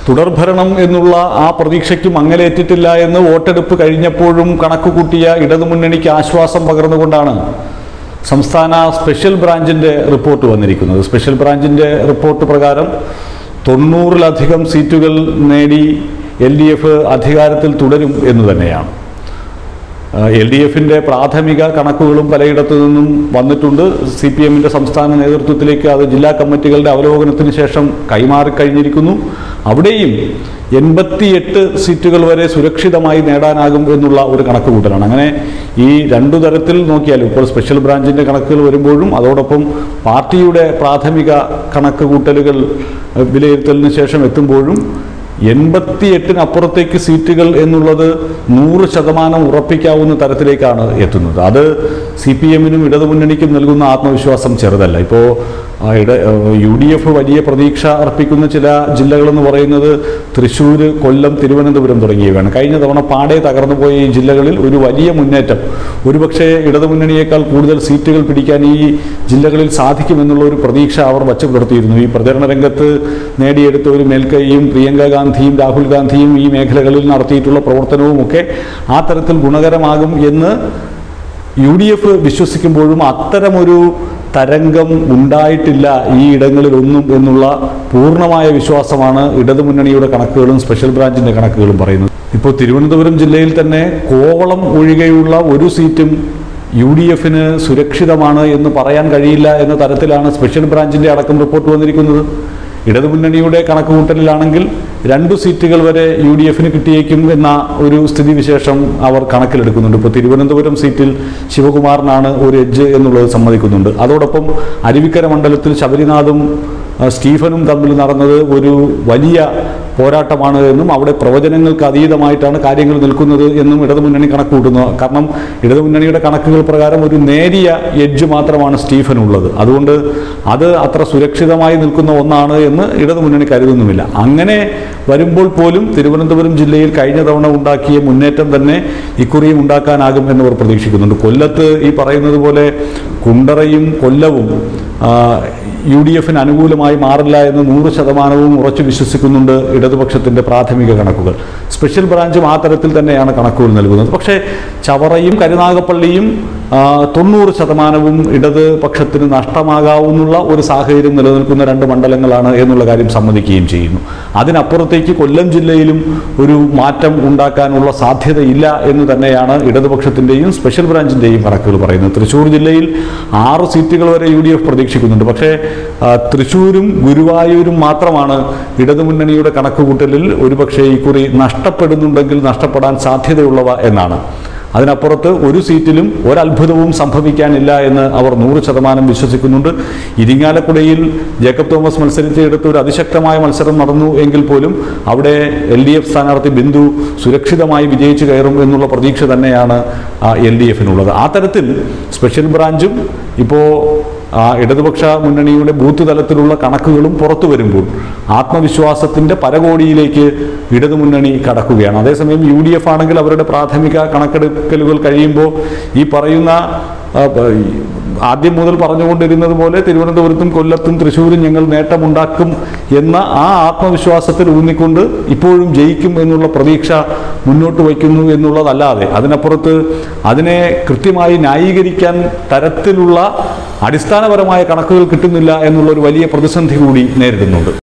തുടർഭരണം എന്നുള്ള ആ പ്രതീക്ഷയ്ക്ക് മങ്ങലേറ്റിട്ടില്ല എന്ന് വോട്ടെടുപ്പ് കഴിഞ്ഞപ്പോഴും കണക്ക് കൂട്ടിയ ഇടതുമുന്നണിക്ക് ആശ്വാസം പകർന്നുകൊണ്ടാണ് സംസ്ഥാന സ്പെഷ്യൽ ബ്രാഞ്ചിൻ്റെ റിപ്പോർട്ട് വന്നിരിക്കുന്നത് സ്പെഷ്യൽ ബ്രാഞ്ചിൻ്റെ റിപ്പോർട്ട് പ്രകാരം തൊണ്ണൂറിലധികം സീറ്റുകൾ നേടി എൽ ഡി എഫ് അധികാരത്തിൽ തുടരും എന്ന് തന്നെയാണ് എൽ ഡി എഫിൻ്റെ പ്രാഥമിക കണക്കുകളും പലയിടത്തു നിന്നും വന്നിട്ടുണ്ട് സി പി എമ്മിൻ്റെ സംസ്ഥാന നേതൃത്വത്തിലേക്ക് അത് ജില്ലാ കമ്മിറ്റികളുടെ അവലോകനത്തിന് ശേഷം കൈമാറിക്കഴിഞ്ഞിരിക്കുന്നു അവിടെയും എൺപത്തിയെട്ട് സീറ്റുകൾ വരെ സുരക്ഷിതമായി നേടാനാകും എന്നുള്ള ഒരു കണക്ക് കൂട്ടലാണ് അങ്ങനെ ഈ രണ്ടു തരത്തിൽ നോക്കിയാലും ഇപ്പോൾ സ്പെഷ്യൽ ബ്രാഞ്ചിൻ്റെ കണക്കുകൾ വരുമ്പോഴും അതോടൊപ്പം പാർട്ടിയുടെ പ്രാഥമിക കണക്ക് കൂട്ടലുകൾ ഏഹ്, വിലയിരുത്തലിന് ശേഷം എത്തുമ്പോഴും എൺപത്തിയെട്ടിനപ്പുറത്തേക്ക് സീറ്റുകൾ എന്നുള്ളത് നൂറ് ശതമാനം ഉറപ്പിക്കാവുന്ന തരത്തിലേക്കാണ് എത്തുന്നത് അത് സി പി എമ്മിനും ഇടതുമുന്നണിക്കും നൽകുന്ന ആത്മവിശ്വാസം ചെറുതല്ല ഇപ്പോൾ ആ, ഇട യു ഡി എഫ് വലിയ പ്രതീക്ഷ അർപ്പിക്കുന്ന ചില ജില്ലകളെന്ന് പറയുന്നത് തൃശ്ശൂർ കൊല്ലം തിരുവനന്തപുരം തുടങ്ങിയവയാണ് കഴിഞ്ഞ തവണ പാടെ തകർന്നു പോയ ഈ ജില്ലകളിൽ ഒരു വലിയ മുന്നേറ്റം ഒരുപക്ഷെ ഇടതുമുന്നണിയേക്കാൾ കൂടുതൽ സീറ്റുകൾ പിടിക്കാൻ ഈ ജില്ലകളിൽ സാധിക്കുമെന്നുള്ള ഒരു പ്രതീക്ഷ അവർ വച്ചു പുലർത്തിയിരുന്നു ഈ പ്രചരണ രംഗത്ത് നേടിയെടുത്ത ഒരു മേൽക്കൈയും പ്രിയങ്ക ഗാന്ധിയും രാഹുൽ ഗാന്ധിയും ഈ മേഖലകളിൽ നടത്തിയിട്ടുള്ള പ്രവർത്തനവും ഒക്കെ ആ തരത്തിൽ ഗുണകരമാകും എന്ന് യു ഡി എഫ് വിശ്വസിക്കുമ്പോഴും അത്തരമൊരു തരംഗം ഉണ്ടായിട്ടില്ല ഈ ഇടങ്ങളിലൊന്നും എന്നുള്ള പൂർണ്ണമായ വിശ്വാസമാണ് ഇടതുമുന്നണിയുടെ കണക്കുകളും സ്പെഷ്യൽ ബ്രാഞ്ചിന്റെ കണക്കുകളും പറയുന്നത് ഇപ്പോൾ തിരുവനന്തപുരം ജില്ലയിൽ തന്നെ കോവളം ഒഴികെയുള്ള ഒരു സീറ്റും യു ഡി എഫിന് സുരക്ഷിതമാണ് എന്ന് പറയാൻ കഴിയില്ല എന്ന തരത്തിലാണ് സ്പെഷ്യൽ ബ്രാഞ്ചിന്റെ അടക്കം റിപ്പോർട്ട് വന്നിരിക്കുന്നത് ഇടതുമുന്നണിയുടെ കണക്കുകൂട്ടലിലാണെങ്കിൽ രണ്ടു സീറ്റുകൾ വരെ യു ഡി എഫിന് കിട്ടിയേക്കും എന്ന ഒരു സ്ഥിതിവിശേഷം അവർ കണക്കിലെടുക്കുന്നുണ്ട് ഇപ്പോൾ തിരുവനന്തപുരം സീറ്റിൽ ശിവകുമാറിനാണ് ഒരു എഡ്ജ് എന്നുള്ളത് സമ്മതിക്കുന്നുണ്ട് അതോടൊപ്പം അരുവിക്കര മണ്ഡലത്തിൽ ശബരിനാഥും ആ, സ്റ്റീഫനും തമ്മിൽ നടന്നത് ഒരു വലിയ പോരാട്ടമാണ് എന്നും അവിടെ പ്രവചനങ്ങൾക്ക് അതീതമായിട്ടാണ് കാര്യങ്ങൾ നിൽക്കുന്നത് എന്നും ഇടതുമുന്നണി കണക്ക് കൂട്ടുന്നു കാരണം ഇടതുമുന്നണിയുടെ കണക്കുകൾ പ്രകാരം ഒരു നേരിയ എഡ്ജ് മാത്രമാണ് സ്റ്റീഫനുള്ളത് അതുകൊണ്ട് അത് അത്ര സുരക്ഷിതമായി നിൽക്കുന്ന ഒന്നാണ് എന്ന് ഇടതുമുന്നണി കരുതുന്നുമില്ല അങ്ങനെ വരുമ്പോൾ പോലും തിരുവനന്തപുരം ജില്ലയിൽ കഴിഞ്ഞ തവണ ഉണ്ടാക്കിയ മുന്നേറ്റം തന്നെ ഇക്കുറിയും ഉണ്ടാക്കാനാകും എന്നവർ പ്രതീക്ഷിക്കുന്നുണ്ട് കൊല്ലത്ത് ഈ പറയുന്നത് പോലെ കുണ്ടറയും കൊല്ലവും ആ, യു ഡി എഫിന് അനുകൂലമായി മാറില്ല എന്ന് നൂറ് ശതമാനവും ഉറച്ചു വിശ്വസിക്കുന്നുണ്ട് ഇടതുപക്ഷത്തിന്റെ പ്രാഥമിക കണക്കുകൾ സ്പെഷ്യൽ ബ്രാഞ്ചും ആ തരത്തിൽ തന്നെയാണ് കണക്കുകൾ നൽകുന്നത് പക്ഷേ ചവറയും കരുനാഗപ്പള്ളിയും ആ, തൊണ്ണൂറ് ശതമാനവും ഇടതുപക്ഷത്തിന് നഷ്ടമാകാവുന്നുള്ള ഒരു സാഹചര്യം നിലനിൽക്കുന്ന രണ്ട് മണ്ഡലങ്ങളാണ് എന്നുള്ള കാര്യം സമ്മതിക്കുകയും ചെയ്യുന്നു അതിനപ്പുറത്തേക്ക് കൊല്ലം ജില്ലയിലും ഒരു മാറ്റം ഉണ്ടാക്കാനുള്ള സാധ്യതയില്ല എന്ന് തന്നെയാണ് ഇടതുപക്ഷത്തിൻ്റെയും സ്പെഷ്യൽ ബ്രാഞ്ചിൻ്റെയും കണക്കുകൾ പറയുന്നത് തൃശ്ശൂർ ജില്ലയിൽ ആറ് സീറ്റുകൾ വരെ യു ഡി എഫ് പ്രതീക്ഷിക്കുന്നുണ്ട് പക്ഷേ ആ, തൃശ്ശൂരും ഗുരുവായൂരും മാത്രമാണ് ഇടതുമുന്നണിയുടെ കണക്കുകൂട്ടലിൽ ഒരുപക്ഷേ ഇക്കുറി നഷ്ടപ്പെടുന്നുണ്ടെങ്കിൽ നഷ്ടപ്പെടാൻ സാധ്യതയുള്ളവ എന്നാണ് അതിനപ്പുറത്ത് ഒരു സീറ്റിലും ഒരത്ഭുതവും സംഭവിക്കാനില്ല എന്ന് അവർ നൂറ് ശതമാനം വിശ്വസിക്കുന്നുണ്ട് ഇരിങ്ങാലക്കുടയിൽ ജേക്കബ് തോമസ് മത്സരിച്ചെടുത്ത് ഒരു അതിശക്തമായ മത്സരം നടന്നു എങ്കിൽ പോലും അവിടെ എൽ ഡി എഫ് സ്ഥാനാർത്ഥി ബിന്ദു സുരക്ഷിതമായി വിജയിച്ചു കയറും എന്നുള്ള പ്രതീക്ഷ തന്നെയാണ് എൽ ഡി എഫിനുള്ളത് ആ തരത്തിൽ സ്പെഷ്യൽ ബ്രാഞ്ചും ഇപ്പോൾ ആ ഇടതുപക്ഷ മുന്നണിയുടെ ബൂത്ത് തലത്തിലുള്ള കണക്കുകളും പുറത്തു വരുമ്പോൾ ആത്മവിശ്വാസത്തിന്റെ പരകോടിയിലേക്ക് ഇടതുമുന്നണി കടക്കുകയാണ് അതേസമയം യു ഡി എഫ് ആണെങ്കിൽ അവരുടെ പ്രാഥമിക കണക്കെടുക്കലുകൾ കഴിയുമ്പോൾ ഈ പറയുന്ന ആ, പ- ഈ ആദ്യം മുതൽ പറഞ്ഞുകൊണ്ടിരുന്നത് പോലെ തിരുവനന്തപുരത്തും കൊല്ലത്തും തൃശ്ശൂരും ഞങ്ങൾ നേട്ടമുണ്ടാക്കും എന്ന ആ ആത്മവിശ്വാസത്തിൽ ഊന്നിക്കൊണ്ട് ഇപ്പോഴും ജയിക്കും എന്നുള്ള പ്രതീക്ഷ മുന്നോട്ട് വയ്ക്കുന്നു എന്നുള്ളതല്ലാതെ അതിനപ്പുറത്ത് അതിനെ കൃത്യമായി ന്യായീകരിക്കാൻ തരത്തിലുള്ള അടിസ്ഥാനപരമായ കണക്കുകൾ കിട്ടുന്നില്ല എന്നുള്ള ഒരു വലിയ പ്രതിസന്ധി കൂടി നേരിടുന്നുണ്ട്